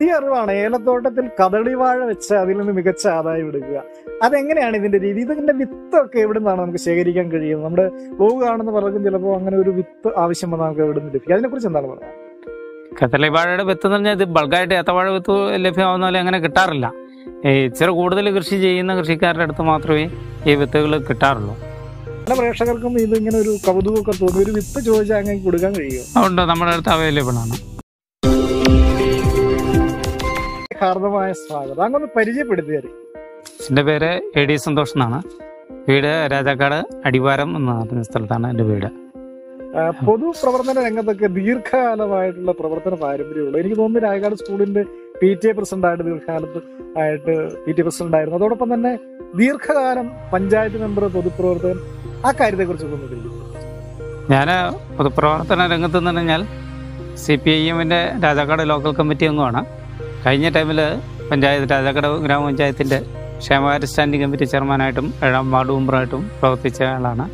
പുതിയ അറിവാണ് ഏലത്തോട്ടത്തിൽ കദളി വാഴ വെച്ച് അതിൽ നിന്ന് മികച്ച ആദായം എടുക്കുക അതെങ്ങനെയാണ് ഇതിന്റെ രീതി ഇതിന്റെ വിത്തൊക്കെ എവിടെ നിന്നാണ് നമുക്ക് ശേഖരിക്കാൻ കഴിയുന്നത് നമ്മുടെ വ്ലോഗ് കാണുന്ന പലർക്കും ചിലപ്പോൾ അങ്ങനെ ഒരു വിത്ത് ആവശ്യം വന്നാൽ നമുക്ക് എവിടെ നിന്ന് ലഭിക്കും അതിനെക്കുറിച്ച് എന്താണ് പറയുക കത്തലി വാഴയുടെ വിത്ത് എന്ന് പറഞ്ഞാൽ ഇത് ബൾക്കായിട്ട് ഏത്തവാഴ വിത്ത് ലഭ്യമാവുന്ന പോലെ അങ്ങനെ കിട്ടാറില്ല ഈ ഇച്ചിരി കൂടുതൽ കൃഷി ചെയ്യുന്ന കൃഷിക്കാരുടെ അടുത്ത് മാത്രമേ ഈ വിത്തുകൾ കിട്ടാറുള്ളൂ പല പ്രേക്ഷകർക്കും ഇത് ഇങ്ങനെ ഒരു കൗതുകമൊക്കെ തോന്നി ഒരു വിത്ത് ചോദിച്ചാൽ അങ്ങനെ കൊടുക്കാൻ കഴിയുമോ അതുകൊണ്ട് നമ്മുടെ അടുത്ത് അവൈലബിൾ ആണ് ഹാർദമായ സ്വാഗതം അങ്ങനെ പരിചയപ്പെടുത്തിയാൽ എൻ്റെ പേര് എ ഡി സന്തോഷ് എന്നാണ് വീട് രാജാക്കാട് അടിവാരം എന്ന പറഞ്ഞ സ്ഥലത്താണ് എൻ്റെ വീട് പൊതുപ്രവർത്തന രംഗത്തൊക്കെ ദീർഘകാലമായിട്ടുള്ള പ്രവർത്തന പാരമ്പര്യമുള്ളൂ എനിക്ക് തോന്നുന്നു രായകാട് സ്കൂളിന്റെ പി ടി എ പ്രസിഡന്റ് ആയിട്ട് ദീർഘകാലത്ത് ആയിട്ട് പി ടി എ പ്രസിഡന്റ് ആയിരുന്നു അതോടൊപ്പം തന്നെ ദീർഘകാലം പഞ്ചായത്ത് മെമ്പർ പൊതുപ്രവർത്തകൻ ആ കാര്യത്തെ കുറിച്ചൊക്കെ ഒന്ന് ತಿಳಿಸಿ. ഞാൻ പൊതുപ്രവർത്തന രംഗത്ത് എന്ന് പറഞ്ഞാൽ സി പി ഐ എമ്മിൻ്റെ രാജാക്കാട് ലോക്കൽ കമ്മിറ്റി അംഗമാണ് കഴിഞ്ഞ ടൈമിൽ പഞ്ചായത്ത് രാജാക്കാട് ഗ്രാമപഞ്ചായത്തിൻ്റെ ക്ഷേമകാര്യ സ്റ്റാൻഡിംഗ് കമ്മിറ്റി ചെയർമാനായിട്ടും ഏഴാം വാർഡ് മെമ്പറായിട്ടും പ്രവർത്തിച്ച ആളാണ്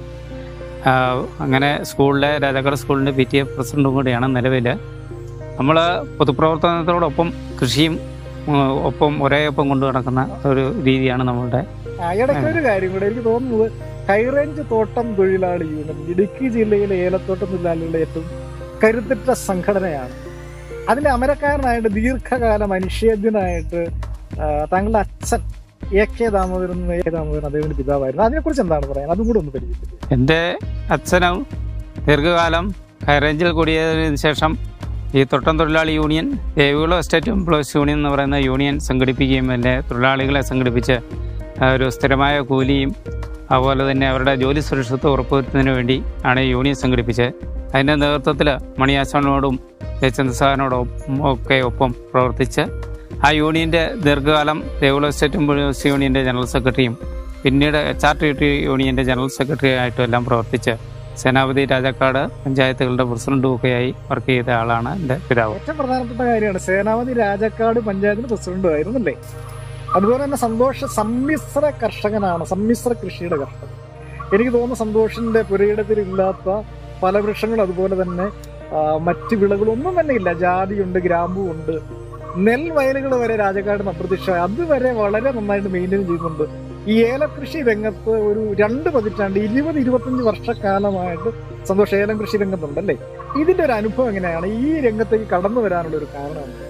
ആഹ് അങ്ങനെ സ്കൂളിലെ രാജാക്കാട് സ്കൂളിൻ്റെ പി ടി എ പ്രസിഡന്റും കൂടിയാണ് നിലവിൽ നമ്മൾ പൊതുപ്രവർത്തനത്തോടൊപ്പം കൃഷിയും ഉം, ഒപ്പം ഒരേ ഒപ്പം കൊണ്ടു നടക്കുന്ന ഒരു രീതിയാണ് നമ്മളുടെ ആ, ഇടയ്ക്ക് ഒരു കാര്യം കൂടെ എനിക്ക് തോന്നുന്നത് ഹൈറേഞ്ച് തോട്ടം തൊഴിലാളി യൂണിയൻ ഇടുക്കി ജില്ലയിലെ ഏലത്തോട്ടം തൊഴിലാളികളുടെ ഏറ്റവും കരുത്തുറ്റ സംഘടനയാണ് അതിന്റെ അമരക്കാരനായിട്ട് ദീർഘകാലം അനിഷേധ്യനായിട്ട് ആ, താങ്കളുടെ അച്ഛൻ എ കെ ദാമോദരൻ എന്ന എ കെ ദാമോദരൻ അദ്ദേഹത്തിന്റെ പിതാവായിരുന്നു അതിനെക്കുറിച്ച് എന്താണ് പറയാൻ അതും കൂടെ ഒന്ന് പരിചയപ്പെടുത്തുക എൻ്റെ അച്ഛനും ദീർഘകാലം ഹൈറേഞ്ചിൽ കൂടിയതിനു ശേഷം ഈ തൊട്ടം തൊഴിലാളി union Devikulam estate employees union എന്ന് പറയുന്ന യൂണിയൻ സംഘടിപ്പിക്കുകയും എൻ്റെ തൊഴിലാളികളെ സംഘടിപ്പിച്ച് ആ, ഒരു സ്ഥിരമായ കൂലിയും അതുപോലെ തന്നെ അവരുടെ ജോലി സുരക്ഷിതത്വം ഉറപ്പുവരുത്തുന്നതിന് വേണ്ടി ആണ് ഈ യൂണിയൻ സംഘടിപ്പിച്ചത് അതിൻ്റെ നേതൃത്വത്തിൽ മണിയാശാനോടും ചന്ദ്രസാറിനോടും ഒക്കെ ഒപ്പം പ്രവർത്തിച്ച് ആ യൂണിയൻ്റെ ദീർഘകാലം ദേവികുളം എസ്റ്റേറ്റ് എംപ്ലോയീസ് യൂണിയൻ്റെ ജനറൽ സെക്രട്ടറിയും പിന്നീട് എച്ച് ആർ ടി ടി യൂണിയന്റെ ജനറൽ സെക്രട്ടറി ആയിട്ടും എല്ലാം പ്രവർത്തിച്ച് സേനാപതി രാജാക്കാട് പഞ്ചായത്തുകളുടെ പ്രസിഡന്റും ഒക്കെയായി വർക്ക് ചെയ്ത ആളാണ് എൻ്റെ പിതാവ് ഏറ്റവും പ്രധാനപ്പെട്ട കാര്യമാണ് സേനാപതി രാജാക്കാട് പഞ്ചായത്തിന് പ്രസിഡന്റും ആയിരുന്നല്ലേ അതുപോലെ തന്നെ സന്തോഷ് സമ്മിശ്ര കർഷകനാണ് സമ്മിശ്ര കൃഷിയുടെ കർഷകൻ എനിക്ക് തോന്നുന്നു സന്തോഷിന്റെ പുരയിടത്തിൽ ഇല്ലാത്ത പല വൃക്ഷങ്ങളും അതുപോലെ തന്നെ ആ, മറ്റ് വിളകളൊന്നും തന്നെ ഇല്ല ജാതിയുണ്ട് ഗ്രാമ്പു ഉണ്ട് നെൽവയലുകൾ വരെ രാജക്കാടിന് അപ്രത്യക്ഷ അതുവരെ വളരെ നന്നായിട്ട് മെയിൻറ്റെയിൻ ചെയ്യുന്നുണ്ട് ഈ ഏലകൃഷി രംഗത്ത് ഒരു രണ്ട് പതിറ്റാണ്ട് ഇരുപത് ഇരുപത്തഞ്ച് വർഷക്കാലമായിട്ട് സന്തോഷ് ഏലം കൃഷി രംഗത്തുണ്ടല്ലേ ഇതിന്റെ ഒരു അനുഭവം എങ്ങനെയാണ് ഈ രംഗത്തേക്ക് കടന്നു വരാനുള്ള ഒരു കാരണം എന്താണ്?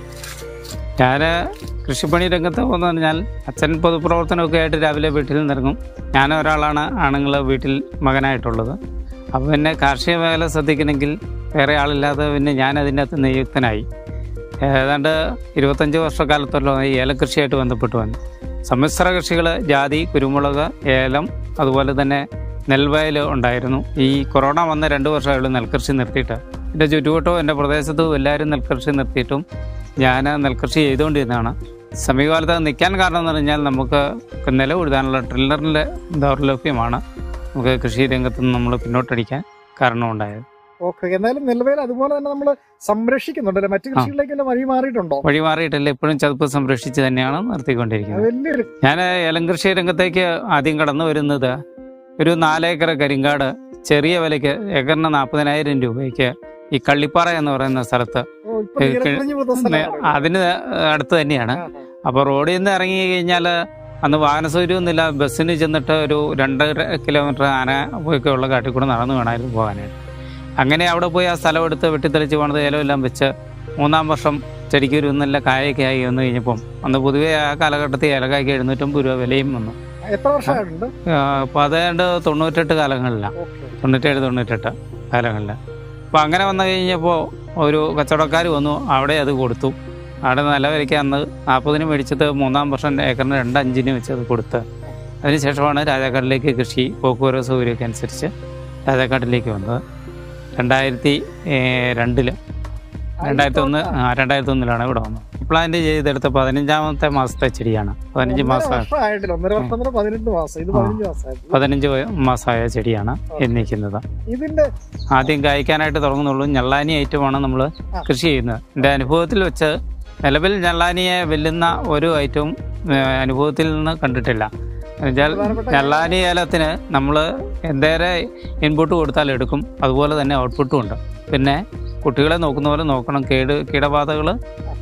ഞാൻ കൃഷിപ്പണി രംഗത്ത് പോകുന്ന പറഞ്ഞാൽ അച്ഛൻ പൊതുപ്രവർത്തനമൊക്കെ ആയിട്ട് രാവിലെ വീട്ടിൽ നിന്നിറങ്ങും ഞാൻ ഒരാളാണ് ആണുങ്ങൾ വീട്ടിൽ മകനായിട്ടുള്ളത് അപ്പോൾ പിന്നെ കാർഷിക മേഖല ശ്രദ്ധിക്കണമെങ്കിൽ വേറെ ആളില്ലാതെ പിന്നെ ഞാൻ അതിൻ്റെ അകത്ത് നിയുക്തനായി ഏതാണ്ട് ഇരുപത്തഞ്ച് വർഷക്കാലത്തോളം ഈ ഏലകൃഷിയായിട്ട് ബന്ധപ്പെട്ട് വന്നു സമ്മിശ്ര കൃഷികൾ ജാതി കുരുമുളക് ഏലം അതുപോലെ തന്നെ നെൽവയൽ ഉണ്ടായിരുന്നു ഈ കൊറോണ വന്ന രണ്ട് വർഷമായുള്ളൂ നെൽകൃഷി നിർത്തിയിട്ട് എൻ്റെ ചുറ്റുവട്ടവും എൻ്റെ പ്രദേശത്തും എല്ലാവരും നെൽകൃഷി നിർത്തിയിട്ടും ഞാൻ നെൽകൃഷി ചെയ്തുകൊണ്ടിരുന്നതാണ് സമീപകാലത്ത് അത് നിൽക്കാൻ കാരണം എന്ന് പറഞ്ഞാൽ നമുക്ക് നില ഉഴുതാനുള്ള ട്രില്ലറിൻ്റെ ദൗർലഭ്യമാണ് നമുക്ക് കൃഷി രംഗത്ത് നിന്ന് നമ്മൾ പിന്നോട്ടടിക്കാൻ കാരണമുണ്ടായത് ഓക്കെ എന്നാലും നിലവിൽ അതുപോലെ തന്നെ നമ്മൾ സംരക്ഷിക്കുന്നുണ്ടല്ലേ മറ്റു കൃഷികളിലേക്കെല്ലാം വഴി മാറിയിട്ടുണ്ടോ വഴി മാറിയിട്ടല്ല ഇപ്പോഴും ചതുപ്പ് സംരക്ഷിച്ച് തന്നെയാണ് അത് നിർത്തിക്കൊണ്ടിരിക്കുന്നത് വലിയൊരു ഞാൻ ഏലം കൃഷി രംഗത്തേക്ക് ആദ്യം കടന്നു വരുന്നത് ഒരു നാലേക്കർ കരിങ്കാട് ചെറിയ വിലയ്ക്ക് ഏക്കറിന് നാൽപ്പതിനായിരം രൂപയ്ക്ക് ഈ കള്ളിപ്പാറ എന്ന് പറയുന്ന സ്ഥലത്ത് ഓ, ഇപ്പൊ നീലക്കുറിഞ്ഞി പോകുന്ന സ്ഥലമാണ്. അതിന് അടുത്ത് തന്നെയാണ് ആ, ആ. അപ്പോൾ റോഡിൽ നിന്ന് ഇറങ്ങി കഴിഞ്ഞാൽ അന്ന് വാഹന സൗകര്യമൊന്നുമില്ല ബസ്സിന് ചെന്നിട്ട് ഒരു രണ്ടര കിലോമീറ്റർ ആന പോയൊക്കെ ഉള്ള കാട്ടിൽ കൂടെ നടന്നു വേണമായിരുന്നു പോകാനായിട്ട് അങ്ങനെ അവിടെ പോയി ആ സ്ഥലം എടുത്ത് വെട്ടിത്തെളിച്ച് പണിത് ഏലമെല്ലാം വെച്ച് മൂന്നാം വർഷം ശരിക്കും ഒരു നല്ല കായൊക്കെ ആയി വന്നു കഴിഞ്ഞപ്പം അന്ന് പൊതുവേ ആ കാലഘട്ടത്തിൽ ഏലക്കായ്ക്ക് എഴുന്നൂറ്റമ്പത് രൂപ വിലയും വന്നു എത്ര വർഷമായിട്ടുണ്ട് അപ്പോൾ അതേണ്ട് തൊണ്ണൂറ്റെട്ട് കാലങ്ങളിലാണ് ഓക്കെ തൊണ്ണൂറ്റേഴ് തൊണ്ണൂറ്റെട്ട് കാലങ്ങളിൽ അപ്പോൾ അങ്ങനെ വന്നു കഴിഞ്ഞപ്പോൾ ഒരു കച്ചവടക്കാർ വന്നു അവിടെ അത് കൊടുത്തു അവിടെ നല്ല വിലയ്ക്ക് അന്ന് നാൽപ്പതിന് മേടിച്ചത് മൂന്നാം വർഷം ഏക്കറിന് രണ്ട് അഞ്ചിന് വെച്ച് അത് കൊടുത്ത് അതിനുശേഷമാണ് രാജാക്കാട്ടിലേക്ക് കൃഷി പോക്കുവരവ് സൗകര്യമൊക്കെ അനുസരിച്ച് രാജാക്കാട്ടിലേക്ക് വന്നത് രണ്ടായിരത്തി ഏഹ്, രണ്ടില് രണ്ടായിരത്തി ഒന്ന് ആ, രണ്ടായിരത്തി ഒന്നിലാണ് ഇവിടെ വന്നത് പ്ലാന്റ് ചെയ്തെടുത്ത പതിനഞ്ചാമത്തെ മാസത്തെ ചെടിയാണ് പതിനഞ്ച് മാസം വർഷമായിട്ടില്ല ഒന്നര വർഷം മുതൽ പതിനെട്ട് മാസം ഇത് ആ. പതിനഞ്ച് മാസമായിട്ടില്ല പതിനഞ്ച് മാസമായ ചെടിയാണ് എന്നിരിക്കുന്നത് ഇതിന്റെ ആദ്യം കായ്ക്കാനായിട്ട് തുടങ്ങുന്നുള്ളൂ ഞള്ളാനി ഐറ്റമാണ് നമ്മൾ കൃഷി ചെയ്യുന്നത് എൻ്റെ അനുഭവത്തിൽ വെച്ച് നിലവിൽ ഞള്ളാനിയെ വെല്ലുന്ന ഒരു ഐറ്റവും ഏഹ്, അനുഭവത്തിൽ നിന്ന് കണ്ടിട്ടില്ല എന്നുവെച്ചാൽ പ്രധാനപ്പെട്ട ഞള്ളാനി ഏലത്തിന് നമ്മൾ എന്തേരെ ഇൻപുട്ട് കൊടുത്താൽ എടുക്കും അതുപോലെ തന്നെ ഔട്ട്പുട്ടും ഉണ്ട് പിന്നെ കുട്ടികളെ നോക്കുന്ന പോലെ നോക്കണം കേട് കീടബാധകൾ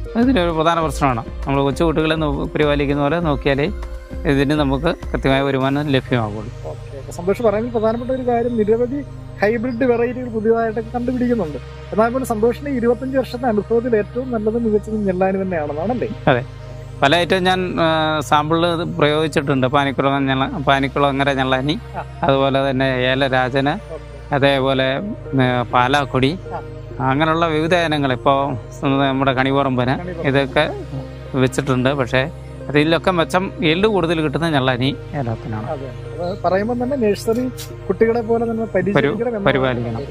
ഇതിനൊരു പ്രധാന പ്രശ്നമാണ് നമ്മൾ കൊച്ചു കുട്ടികളെ നോ- പരിപാലിക്കുന്ന പോലെ നോക്കിയാലേ ഇതിന് നമുക്ക് കൃത്യമായ വരുമാനം ലഭ്യമാകുള്ളൂ ഓക്കെ ഓക്കെ സന്തോഷ് പറയുന്നത് പ്രധാനപ്പെട്ട ഒരു കാര്യം നിരവധി ഹൈബ്രിഡ് വെറൈറ്റികൾ പുതിയതായിട്ടൊക്കെ കണ്ടുപിടിക്കുന്നുണ്ട് എന്നാൽ പോലും സന്തോഷിന്റെ ഇരുപത്തഞ്ച് വർഷത്തെ അനുഭവത്തിൽ ഏറ്റവും നല്ലതും മികച്ചതും ഞെല്ലാനി തന്നെയാണെന്നാണല്ലേ പല ഐറ്റം ഞാൻ സാമ്പിളിൽ പ്രയോഗിച്ചിട്ടുണ്ട് പാനിക്കുളം ഞെള്ള പാനിക്കുളങ്ങര ഞെള്ളാനി ആ. അതുപോലെ തന്നെ ഏലരാജന് അതേപോലെ ഉം, പാലാക്കൊടി ആ. അങ്ങനെയുള്ള വിവിധ ഇനങ്ങൾ ഇപ്പോൾ നമ്മുടെ കണിപുറമ്പന് ഇതൊക്കെ വെച്ചിട്ടുണ്ട് പക്ഷേ അതിലൊക്കെ മെച്ചം എള്ള് കൂടുതൽ കിട്ടുന്ന ഞെള്ളാനി ഏലത്തിനാണ് അതെ അത് പറയുമ്പോൾ തന്നെ നഴ്സറി കുട്ടികളെ പോലെ തന്നെ പരിചരിക്കണം എന്നതാണ് പരിപാലിക്കണം.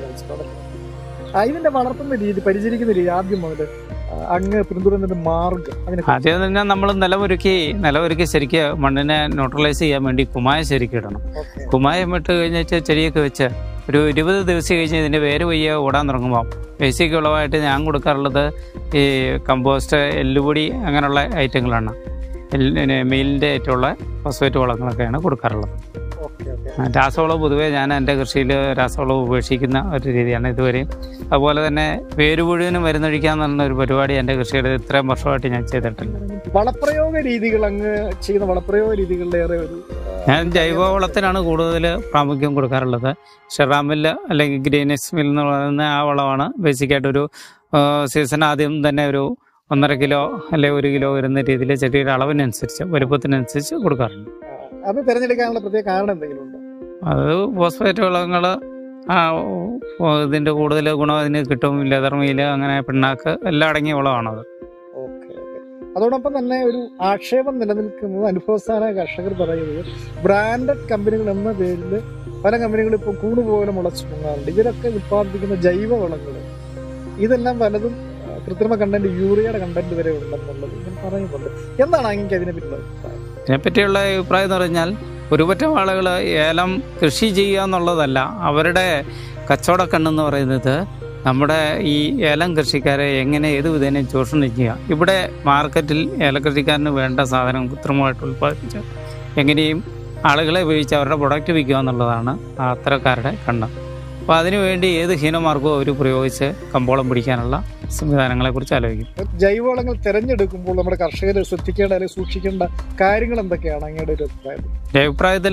ആ, ഇതിന്റെ വളർത്തുന്ന രീതി പരിചരിക്കുന്ന രീതി ആദ്യം മുതൽ ആ, അങ്ങ് പിന്തുടരുന്നതിന്റെ മാർഗം അതിനെ ആദ്യം തന്നെ നമ്മൾ നിലമൊരുക്കി നിലമൊരുക്കി ശരിക്ക് മണ്ണിനെ ന്യൂട്രലൈസ് ചെയ്യാൻ വേണ്ടി കുമ്മായ ശരിക്കും ഇടണം ഓക്കെ കുമ്മായം ഇട്ട് കഴിഞ്ഞിട്ട് ചെടിയൊക്കെ വെച്ച് ഒരു ഇരുപത് ദിവസം കഴിഞ്ഞ് ഇതിൻ്റെ വേര് വയ്യ ഓടാൻ തുടങ്ങുമ്പോൾ ബേസിക് വിളവായിട്ട് ഞാൻ കൊടുക്കാറുള്ളത് ഈ കമ്പോസ്റ്റ് എല്ലുപൊടി അങ്ങനെയുള്ള ഐറ്റങ്ങളാണ് എല്ലിന് മെയിലിൻ്റെ ആയിട്ടുള്ള ഫോസ്ഫേറ്റ് വളങ്ങളൊക്കെയാണ് കൊടുക്കാറുള്ളത് ഓക്കെ ഓക്കെ ആ, രാസവളം പൊതുവേ ഞാൻ എൻ്റെ കൃഷിയിൽ രാസവളം ഉപേക്ഷിക്കുന്ന ഒരു രീതിയാണ് ഇതുവരെയും അതുപോലെ തന്നെ വേര് മുഴുവനും മരുന്നൊഴിക്കുക എന്ന ഒരു പരിപാടി എൻ്റെ കൃഷിയിൽ ഇത്രയും വർഷമായിട്ട് ഞാൻ ചെയ്തിട്ടില്ല വളപ്രയോഗ രീതികൾ അങ്ങ് ചെയ്യുന്ന വളപ്രയോഗ രീതികളിലേറെ ഒരു ആ, ഞാൻ ജൈവവളത്തിനാണ് കൂടുതൽ പ്രാമുഖ്യം കൊടുക്കാറുള്ളത് ഷെറാമില്ല് അല്ലെങ്കിൽ ഗ്രീനസ് മിൽ എന്ന് പറയുന്ന ആ വളമാണ് ബേസിക്കായിട്ട് ഒരു സീസൺ ആദ്യം തന്നെ ഒരു ഒന്നര കിലോ അല്ലെങ്കിൽ ഒരു കിലോ വരുന്ന രീതിയിൽ ചെടിയുടെ അളവിനനുസരിച്ച് വലുപ്പത്തിനനുസരിച്ച് കൊടുക്കാറുണ്ട് അത് തിരഞ്ഞെടുക്കാനുള്ള പ്രത്യേക കാരണം എന്തെങ്കിലും ഉണ്ടോ അത് ഫോസ്ഫേറ്റ് വളങ്ങൾ ഇതിൻ്റെ കൂടുതൽ ഗുണം അതിന് കിട്ടും ലെതർ മീല് അങ്ങനെ പിണ്ണാക്ക് എല്ലാം അടങ്ങിയ വളമാണത് ഓക്കെ ഓക്കെ അതോടൊപ്പം തന്നെ ഒരു ആക്ഷേപം നിലനിൽക്കുന്നത് അനുഭവസ്ഥാന കർഷകർ പറയുന്നത് ബ്രാൻഡഡ് കമ്പനികൾ എന്ന പേരിൽ പല കമ്പനികളും ഇപ്പോൾ കൂണ് പോലെ മുളച്ചു പൊങ്ങാറുണ്ട് ഇവരൊക്കെ ഉത്പാദിപ്പിക്കുന്ന ജൈവ വളങ്ങൾ ഇതെല്ലാം പലതും ആ, കൃത്രിമ കണ്ടന്റ് യൂറിയയുടെ കണ്ടന്റ് വരെ ഉണ്ടെന്നുള്ളത് ഇങ്ങനെ പറയുന്നുണ്ട് എന്താണ് അങ്ങനെ അതിനെ പറ്റിയുള്ള അഭിപ്രായം ഇതിനെപ്പറ്റിയുള്ള അഭിപ്രായം എന്ന് പറഞ്ഞാൽ ഒരുപറ്റം ആളുകൾ ഏലം കൃഷി ചെയ്യുക എന്നുള്ളതല്ല അവരുടെ കച്ചവട കണ്ണെന്ന് പറയുന്നത് നമ്മുടെ ഈ ഏലം കൃഷിക്കാരെ എങ്ങനെ ഏത് വിധേനയും ചൂഷണം ചെയ്യുക ഇവിടെ മാർക്കറ്റിൽ ഏലകൃഷിക്കാരന് വേണ്ട സാധനം കൃത്രിമമായിട്ട് ഉൽപ്പാദിപ്പിച്ച് എങ്ങനെയും ആളുകളെ ഉപയോഗിച്ച് അവരുടെ പ്രൊഡക്റ്റ് വിൽക്കുക എന്നുള്ളതാണ് ആ അത്തരക്കാരുടെ കണ്ണ് അപ്പോൾ അതിനുവേണ്ടി ഏത് ഹീനമാർഗവും അവർ പ്രയോഗിച്ച് കമ്പോളം പിടിക്കാനുള്ള സംവിധാനങ്ങളെക്കുറിച്ച് ആലോചിക്കും ജൈവവളങ്ങൾ തിരഞ്ഞെടുക്കുമ്പോൾ നമ്മുടെ കർഷകർ ശ്രദ്ധിക്കേണ്ട അല്ലെങ്കിൽ സൂക്ഷിക്കേണ്ട കാര്യങ്ങൾ എന്തൊക്കെയാണ് അങ്ങയുടെ ഒരു അഭിപ്രായം എൻ്റെ അഭിപ്രായത്തിൽ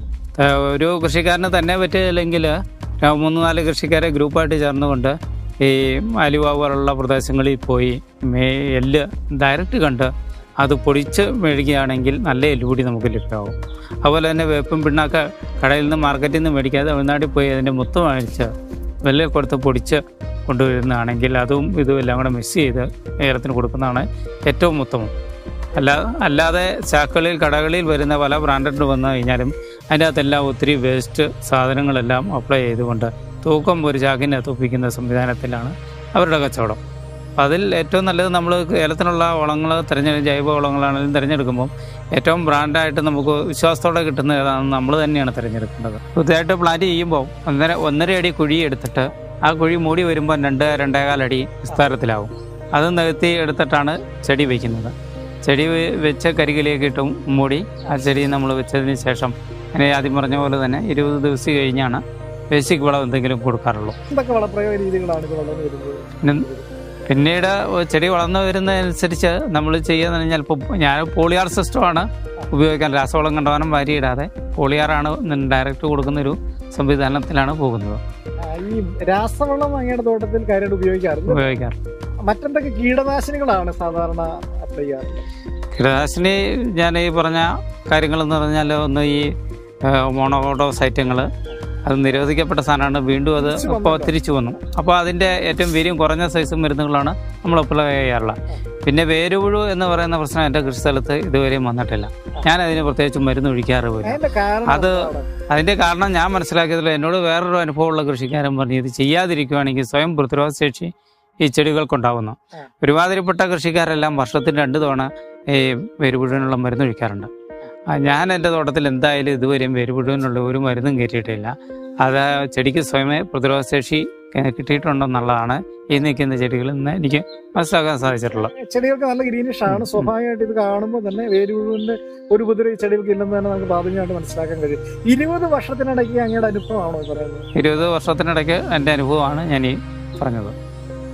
ഒരു കൃഷിക്കാരന് തന്നെ പറ്റില്ലെങ്കിൽ മൂന്ന് നാല് കൃഷിക്കാരെ ഗ്രൂപ്പായിട്ട് ചേർന്നുകൊണ്ട് ഈ ആലുവ പോലുള്ള പ്രദേശങ്ങളിൽ പോയി മേ എല്ല് ഡയറക്റ്റ് കണ്ട് അത് പൊടിച്ച് മേടിക്കുകയാണെങ്കിൽ നല്ല എല്ലുപൊടി നമുക്ക് ലഭ്യമാകും അതുപോലെ തന്നെ വേപ്പും പിണ്ണാക്ക് കടയിൽ നിന്ന് മാർക്കറ്റിൽ നിന്ന് മേടിക്കാതെ തമിഴ്നാട്ടിൽ പോയി അതിൻ്റെ മുത്ത് വാങ്ങിച്ച് വെള്ളിൽ കൊടുത്ത് പൊടിച്ച് കൊണ്ടുവരുന്നതാണെങ്കിൽ അതും ഇതും എല്ലാം കൂടെ മിക്സ് ചെയ്ത് ഏലത്തിന് കൊടുക്കുന്നതാണ് ഏറ്റവും ഉത്തമം അല്ല അല്ലാതെ ചാക്കുകളിൽ കടകളിൽ വരുന്ന പല ബ്രാൻഡഡ് വന്നു കഴിഞ്ഞാലും അതിൻ്റെ അകത്തെല്ലാം ഒത്തിരി വേസ്റ്റ് സാധനങ്ങളെല്ലാം അപ്ലൈ ചെയ്തുകൊണ്ട് തൂക്കം ഒരു ചാക്കിനെ തൂപ്പിക്കുന്ന സംവിധാനത്തിലാണ് അവരുടെ കച്ചവടം അപ്പം അതിൽ ഏറ്റവും നല്ലത് നമ്മൾ ഏലത്തിനുള്ള വളങ്ങൾ തിരഞ്ഞെടുക്കും ജൈവ വളങ്ങളാണെങ്കിലും തിരഞ്ഞെടുക്കുമ്പോൾ ഏറ്റവും ബ്രാൻഡായിട്ട് നമുക്ക് വിശ്വാസത്തോടെ കിട്ടുന്ന ഏതാണെന്ന് നമ്മൾ തന്നെയാണ് തിരഞ്ഞെടുക്കേണ്ടത് പുതിയതായിട്ട് പ്ലാന്റ് ചെയ്യുമ്പോൾ ഒന്നര ഒന്നര അടി കുഴി എടുത്തിട്ട് ആ കുഴി മൂടി വരുമ്പോൾ രണ്ട് രണ്ടേകാലടി വിസ്താരത്തിലാവും അത് നികത്തി എടുത്തിട്ടാണ് ചെടി വയ്ക്കുന്നത് ചെടി വെ- വെച്ച കരികിലേക്ക് ഇട്ടും മൂടി ആ ചെടി നമ്മൾ വെച്ചതിന് ശേഷം അങ്ങനെ ആദ്യം പറഞ്ഞ പോലെ തന്നെ ഇരുപത് ദിവസം കഴിഞ്ഞാണ് ബേസിക് വളം എന്തെങ്കിലും കൊടുക്കാറുള്ളൂ എന്തൊക്കെ വളപ്രയോഗ രീതികളാണ് ഇത് വളർന്നു വരുന്നത് പിന്നെ പിന്നീട് ചെടി വളർന്നു വരുന്നതനുസരിച്ച് നമ്മൾ ചെയ്യുന്നത് കഴിഞ്ഞാൽ ഇപ്പോൾ ഞാൻ പോളിയാർ സിസ്റ്റമാണ് ഉപയോഗിക്കാൻ രാസവളം കണ്ടവാനം വാരിയിടാതെ പോളിയാറാണ് ഡയറക്റ്റ് കൊടുക്കുന്ന ഒരു സംവിധാനത്തിലാണ് പോകുന്നത് ആ, ഈ രാസവളം അങ്ങയുടെ തോട്ടത്തിൽ കാര്യമായിട്ട് ഉപയോഗിക്കാറുണ്ട് ഉപയോഗിക്കാറ് മറ്റെന്തൊക്കെ കീടനാശിനികളാണ് സാധാരണ അപ്ലൈ ചെയ്യാറുള്ളത് കീടനാശിനി ഞാൻ ഈ പറഞ്ഞ കാര്യങ്ങളെന്ന് പറഞ്ഞാൽ ഒന്ന് ഈ മോണോകോട്ടോ സൈറ്റങ്ങൾ അത് നിരോധിക്കപ്പെട്ട സാധനമാണ് വീണ്ടും അത് തിരിച്ചു ഇപ്പോൾ വന്നല്ലോ. തിരിച്ചു വന്നു അപ്പോൾ അതിൻ്റെ ഏറ്റവും വീര്യം കുറഞ്ഞ സൈസ് മരുന്നുകളാണ് നമ്മൾ അപ്ലൈ ചെയ്യാറുള്ളത് പിന്നെ വേരുപുഴു എന്ന് പറയുന്ന പ്രശ്നം എൻ്റെ കൃഷിസ്ഥലത്ത് ഇതുവരെയും വന്നിട്ടില്ല ഞാൻ അതിന് പ്രത്യേകിച്ച് മരുന്ന് ഒഴിക്കാറ് പോലും അതിന്റെ കാരണം അത് എന്താണ്? അതിൻ്റെ കാരണം ഞാൻ മനസ്സിലാക്കിയതിൽ എന്നോട് വേറൊരു അനുഭവമുള്ള കൃഷിക്കാരൻ പറഞ്ഞു ഇത് ചെയ്യാതിരിക്കുവാണെങ്കിൽ സ്വയം പ്രതിരോധ ശേഷി ഈ ചെടികൾക്കുണ്ടാവുന്നു ആ. ഒരുമാതിരിപ്പെട്ട കൃഷിക്കാരെല്ലാം വർഷത്തിൽ രണ്ട് തവണ ഈ വേരുപുഴുവിനുള്ള മരുന്ന് ഒഴിക്കാറുണ്ട് ആ, ഞാൻ എൻ്റെ തോട്ടത്തിൽ എന്തായാലും ഇതുവരെയും വേരുപുഴുവിനുള്ള ഒരു മരുന്നും കയറ്റിയിട്ടില്ല അത് ചെടിക്ക് സ്വയമേ പ്രതിരോധ ശേഷി ഏഹ്, കിട്ടിയിട്ടുണ്ടെന്നുള്ളതാണ് ഈ നിൽക്കുന്ന ചെടികളിൽ നിന്ന് എനിക്ക് മനസ്സിലാക്കാൻ സാധിച്ചിട്ടുള്ളത് ചെടികൾക്ക് നല്ല ഗ്രീനിഷ് ആണ് സ്വാഭാവികമായിട്ട് ഇത് കാണുമ്പോൾ തന്നെ വേരുപുഴുവിന്റെ ഒരു ഉപദ്രവം ഈ ചെടികൾക്ക് ഇല്ലെന്ന് തന്നെ നമുക്ക് പ്രാഥമികമായിട്ട് മനസ്സിലാക്കാൻ കഴിയും ഇരുപത് വർഷത്തിനിടയ്ക്ക് അങ്ങയുടെ അനുഭവമാണോ ഈ പറയുന്നത് ഇരുപത് വർഷത്തിനിടയ്ക്ക് എൻ്റെ അനുഭവമാണ് ഞാൻ ഈ പറഞ്ഞത്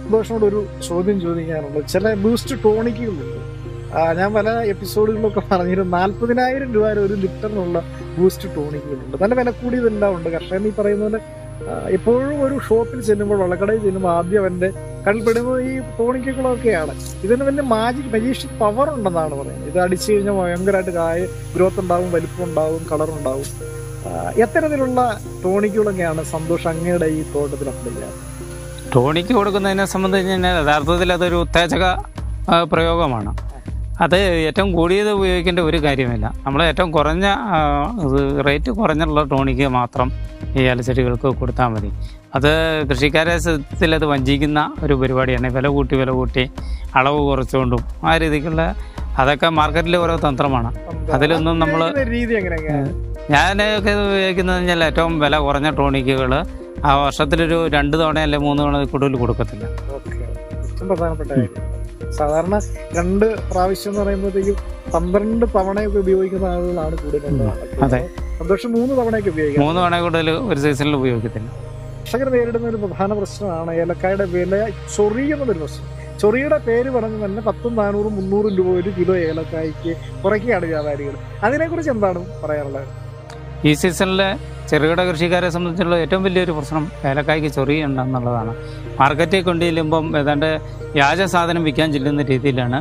സന്തോഷനോട് ഒരു ചോദ്യം ചോദിക്കാനുള്ളത് ചില ബൂസ്റ്റ് ടോണിക്കുകളുണ്ട് ആ, ഞാൻ പല എപ്പിസോഡുകളിലൊക്കെ പറഞ്ഞിരുന്നു നാല്പതിനായിരം രൂപ വരെ ഒരു ലിറ്ററിനുള്ള ബൂസ്റ്റ് ടോണിക്കുകളുണ്ട് നല്ല വില കൂടിയതെല്ലാം ഉണ്ട് കർഷകൻ ഈ പറയുന്ന പോലെ ആ, എപ്പോഴും ഒരു ഷോപ്പിൽ ചെല്ലുമ്പോൾ വെള്ളക്കടയിൽ ചെല്ലുമ്പോൾ ആദ്യം അവന്റെ കണ്ണിൽപ്പെടുന്നത് ഈ ടോണിക്കുകളൊക്കെയാണ് ഇതിന് വലിയ മാജിക് മജീഷ്യൻ പവർ ഉണ്ടെന്നാണ് പറയുന്നത് ഇത് അടിച്ചു കഴിഞ്ഞാൽ ഭയങ്കരമായിട്ട് കായ ഗ്രോത്ത് ഉണ്ടാവും വലിപ്പം ഉണ്ടാവും കളർ ഉണ്ടാവും ആ, എത്തരത്തിലുള്ള ടോണിക്കുകളൊക്കെയാണ് സന്തോഷം അങ്ങയുടെ ഈ തോട്ടത്തിൽ അപ്ലൈ ചെയ്യാറ് ടോണിക്ക് കൊടുക്കുന്നതിനെ സംബന്ധിച്ച് കഴിഞ്ഞാൽ യഥാർത്ഥത്തിൽ അതൊരു ഉത്തേജക ആ, പ്രയോഗമാണ് അത് ഏറ്റവും കൂടിയത് ഉപയോഗിക്കേണ്ട ഒരു കാര്യമില്ല നമ്മൾ ഏറ്റവും കുറഞ്ഞ ആ, ഇത് റേറ്റ് കുറഞ്ഞുള്ള ടോണിക്ക് മാത്രം ഈ ഏലച്ചെടികൾക്ക് കൊടുത്താൽ മതി അത് കൃഷിക്കാരെ സത്യത്തിൽ അത് വഞ്ചിക്കുന്ന ഒരു പരിപാടിയാണ് വില കൂട്ടി വില കൂട്ടി അളവ് കുറച്ചുകൊണ്ടും ആ രീതിക്കുള്ള അതൊക്കെ മാർക്കറ്റിൽ ഓരോ തന്ത്രമാണ് അതിലൊന്നും നമ്മള് ഉപയോഗിക്കുന്ന രീതി എങ്ങനെയൊക്കെയാണ് ഞാനൊക്കെ ഇത് ഉപയോഗിക്കുന്നത് കഴിഞ്ഞാൽ ഏറ്റവും വില കുറഞ്ഞ ടോണിക്കുകൾ ആ വർഷത്തിലൊരു രണ്ട് തവണ അല്ലെങ്കിൽ മൂന്ന് തവണ കൂടുതൽ കൊടുക്കത്തില്ല ഓക്കെ ഏറ്റവും പ്രധാനപ്പെട്ട കാര്യം സാധാരണ രണ്ട് പ്രാവശ്യം എന്ന് പറയുമ്പോഴത്തേക്കും പന്ത്രണ്ട് തവണയൊക്കെ ഉപയോഗിക്കുന്ന ആളുകളാണ് കൂടുതലുള്ളത് അതെ. സന്തോഷം മൂന്ന് തവണയൊക്കെ ഉപയോഗിക്കാം മൂന്ന് തവണ കൂടുതൽ ഒരു സീസണിൽ ഉപയോഗിക്കത്തില്ല കർഷകർ നേരിടുന്ന ഒരു പ്രധാന പ്രശ്നമാണ് ഏലക്കായുടെ വില ചൊറിയുന്നതൊരു പ്രശ്നം ചൊറിയുടെ പേര് പറഞ്ഞ് തന്നെ പത്തും നാനൂറും മുന്നൂറും രൂപ ഒരു കിലോ ഏലക്കായ്ക്ക് കുറയ്ക്കുകയാണ് വ്യാപാരികൾ അതിനെക്കുറിച്ച് എന്താണ് പറയാനുള്ളത് ഈ സീസണിലെ ചെറുകിട കൃഷിക്കാരെ സംബന്ധിച്ചുള്ള ഏറ്റവും വലിയൊരു പ്രശ്നം ഏലക്കായ്ക്ക് ചൊറിയുണ്ടെന്നുള്ളതാണ് മാർക്കറ്റിൽ കൊണ്ടുചെല്ലുമ്പം ഏതാണ്ട് വ്യാജ സാധനം വിൽക്കാൻ ചെല്ലുന്ന രീതിയിലാണ്